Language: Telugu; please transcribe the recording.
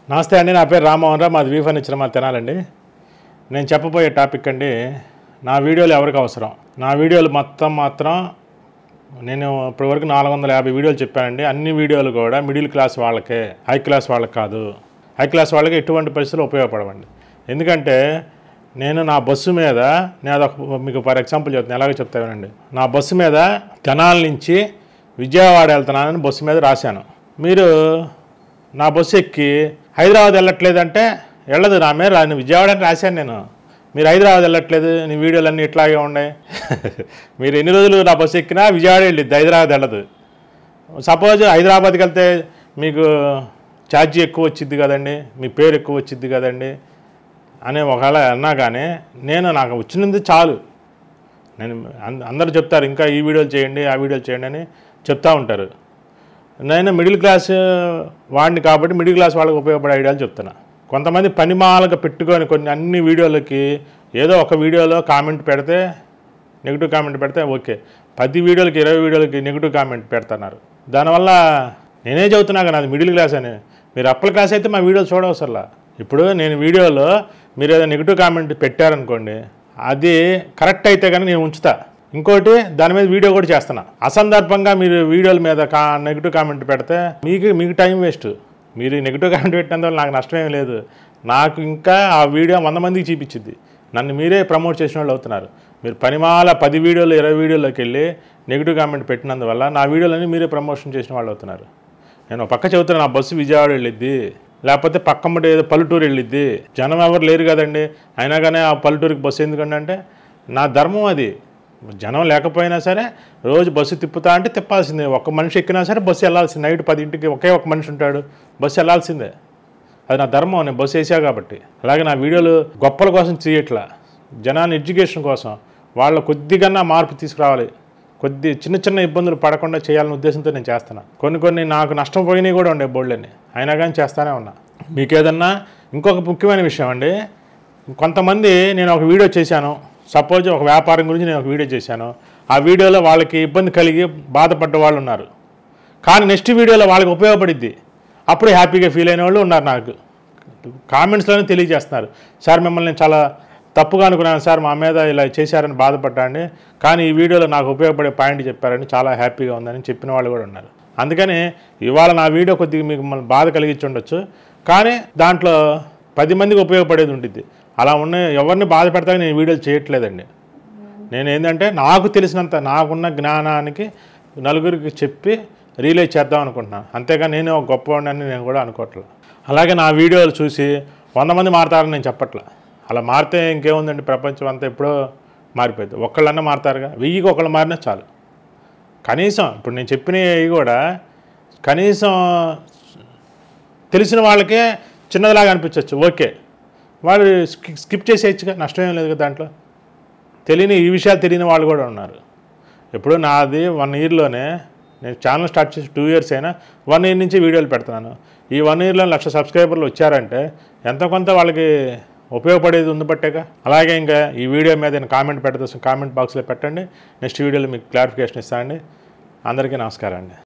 నమస్తే అండి నా పేరు రామ్మోహన్ రావు మాది వీ ఫర్నిచర్ మా తినాలండి నేను చెప్పబోయే టాపిక్ అండి నా వీడియోలు ఎవరికి అవసరం నా వీడియోలు మొత్తం మాత్రం నేను ఇప్పటివరకు నాలుగు వందల యాభై వీడియోలు చెప్పానండి అన్ని వీడియోలు కూడా మిడిల్ క్లాస్ వాళ్ళకే హై క్లాస్ వాళ్ళకి కాదు హై క్లాస్ వాళ్ళకి ఎటువంటి పరిస్థితులు ఉపయోగపడవండి ఎందుకంటే నేను నా బస్సు మీద నేను అదొక మీకు ఫర్ ఎగ్జాంపుల్ చెప్తాను ఎలాగో చెప్తానండి నా బస్సు మీద తెనాల నుంచి విజయవాడ వెళ్తున్నానని బస్సు మీద రాశాను మీరు నా బస్సు ఎక్కి హైదరాబాద్ వెళ్ళట్లేదంటే వెళ్ళదు నా మీద రా- విజయవాడ అని రాశాను నేను మీరు హైదరాబాద్ వెళ్ళట్లేదు నీ వీడియోలన్నీ ఇట్లాగే ఉన్నాయి మీరు ఎన్ని రోజులు నా బస్సు ఎక్కినా విజయవాడ వెళ్ళిద్ది హైదరాబాద్ వెళ్ళదు సపోజ్ హైదరాబాద్కి వెళ్తే మీకు ఛార్జీ ఎక్కువ వచ్చిద్ది కదండి మీ పేరు ఎక్కువ వచ్చిద్ది కదండి అని ఒకవేళ అన్నా కానీ నేను నాకు వచ్చినది చాలు నేను అంద- అందరూ చెప్తారు ఇంకా ఈ వీడియోలు చేయండి ఆ వీడియోలు చేయండి అని చెప్తా ఉంటారు నేను మిడిల్ క్లాస్ వాడిని కాబట్టి మిడిల్ క్లాస్ వాళ్ళకి ఉపయోగపడే ఐడియాలు చెప్తున్నా కొంతమంది పనిమాలగా పెట్టుకొని కొన్ని అన్ని వీడియోలకి ఏదో ఒక వీడియోలో కామెంట్ పెడితే నెగిటివ్ కామెంట్ పెడితే ఓకే పది వీడియోలకి ఇరవై వీడియోలకి నెగిటివ్ కామెంట్ పెడుతున్నారు దానివల్ల నేనే చెబుతున్నా కదా అది మిడిల్ క్లాస్ అని మీరు అప్పర్ క్లాస్ అయితే మా వీడియోలు చూడవసరలా ఇప్పుడు నేను వీడియోలో మీరు ఏదో నెగిటివ్ కామెంట్ పెట్టారనుకోండి అది కరెక్ట్ అయితే కానీ నేను ఉంచుతా ఇంకోటి దాని మీద వీడియో కూడా చేస్తున్నా అసందర్భంగా మీరు వీడియోల మీద కా నెగిటివ్ కామెంట్ పెడితే మీకు మీకు టైం వేస్ట్ మీరు నెగిటివ్ కామెంట్ పెట్టినందువల్ల నాకు నష్టమేం లేదు నాకు ఇంకా ఆ వీడియో వంద మందికి చూపించింది నన్ను మీరే ప్రమోట్ చేసిన వాళ్ళు అవుతున్నారు మీరు పనిమాల పది వీడియోలు ఇరవై వీడియోలోకి వెళ్ళి నెగిటివ్ కామెంట్ పెట్టినందువల్ల నా వీడియోలన్నీ మీరే ప్రమోషన్ చేసిన వాళ్ళు అవుతున్నారు నేను ఒక పక్క చెబుతున్నా నా బస్సు విజయవాడ వెళ్ళిద్ది లేకపోతే పక్కమ్మటి ఏదో పల్లెటూరు వెళ్ళిద్ది జనం ఎవరు లేరు కదండి అయినా కానీ ఆ పల్లెటూరుకి బస్సు ఎందుకంటే అంటే నా ధర్మం అది జనం లేకపోయినా సరే రోజు బస్సు తిప్పుతా అంటే తిప్పాల్సిందే ఒక్క మనిషి ఎక్కినా సరే బస్సు వెళ్ళాల్సిందే నైట్ పదింటికి ఒకే ఒక మనిషి ఉంటాడు బస్సు వెళ్ళాల్సిందే అది నా ధర్మం నేను బస్సు వేసా కాబట్టి అలాగే నా వీడియోలు గొప్పల కోసం చేయట్లా జనాన్ని ఎడ్యుకేషన్ కోసం వాళ్ళ కొద్దిగా మార్పు తీసుకురావాలి కొద్ది చిన్న చిన్న ఇబ్బందులు పడకుండా చేయాలనే ఉద్దేశంతో నేను చేస్తాను కొన్ని కొన్ని నాకు నష్టం పోయినవి కూడా ఉండే బోల్డ్ని అయినా కానీ చేస్తానే ఉన్నా మీకు ఏదన్నా ఇంకొక ముఖ్యమైన విషయం అండి కొంతమంది నేను ఒక వీడియో చేశాను సపోజ్ ఒక వ్యాపారం గురించి నేను ఒక వీడియో చేశాను ఆ వీడియోలో వాళ్ళకి ఇబ్బంది కలిగి బాధపడ్డ వాళ్ళు ఉన్నారు కానీ నెక్స్ట్ వీడియోలో వాళ్ళకి ఉపయోగపడిద్ది అప్పుడు హ్యాపీగా ఫీల్ అయిన వాళ్ళు ఉన్నారు నాకు కామెంట్స్లోనే తెలియజేస్తున్నారు సార్ మిమ్మల్ని నేను చాలా తప్పుగా అనుకున్నాను సార్ మా మీద ఇలా చేశారని బాధపడ్డాండి కానీ ఈ వీడియోలో నాకు ఉపయోగపడే పాయింట్ చెప్పారని చాలా హ్యాపీగా ఉందని చెప్పిన వాళ్ళు కూడా ఉన్నారు అందుకని ఇవాళ నా వీడియో కొద్దిగా మీకు మిమ్మల్ని బాధ కలిగించి ఉండొచ్చు కానీ దాంట్లో పది మందికి ఉపయోగపడేది ఉంటుంది అలా ఉన్న ఎవరిని బాధ పెడతాక నేను వీడియోలు చేయట్లేదండి నేను ఏంటంటే నాకు తెలిసినంత నాకున్న జ్ఞానానికి నలుగురికి చెప్పి రీలైజ్ చేద్దాం అనుకుంటున్నాను అంతేగాని నేను ఒక గొప్పవాడిని నేను కూడా అనుకోవట్లేదు అలాగే నా వీడియోలు చూసి వంద మంది మారుతారని నేను చెప్పట్లా అలా మారితే ఇంకేముందండి ప్రపంచం అంతా ఎప్పుడో మారిపోయింది ఒక్కళ్ళన్నా మారుతారుగా వెయ్యికి ఒకళ్ళు మారినా చాలు కనీసం ఇప్పుడు నేను చెప్పినవి కూడా కనీసం తెలిసిన వాళ్ళకే చిన్నదిలాగా అనిపించవచ్చు ఓకే వాళ్ళు స్కి- స్కిప్ చేసేయచ్చుగా నష్టమేం లేదు కదా దాంట్లో తెలియని ఈ విషయాలు తెలియని వాళ్ళు కూడా ఉన్నారు ఇప్పుడు నాది వన్ ఇయర్లోనే నేను ఛానల్ స్టార్ట్ చేసి టూ ఇయర్స్ అయినా వన్ ఇయర్ నుంచి వీడియోలు పెడుతున్నాను ఈ వన్ ఇయర్లో లక్ష సబ్స్క్రైబర్లు వచ్చారంటే ఎంత కొంత వాళ్ళకి ఉపయోగపడేది ఉంది బట్టేగా అలాగే ఇంకా ఈ వీడియో మీద నేను కామెంట్ పెడతా కామెంట్ బాక్స్లో పెట్టండి నెక్స్ట్ వీడియోలో మీకు క్లారిఫికేషన్ ఇస్తానండి అందరికీ నమస్కారం అండి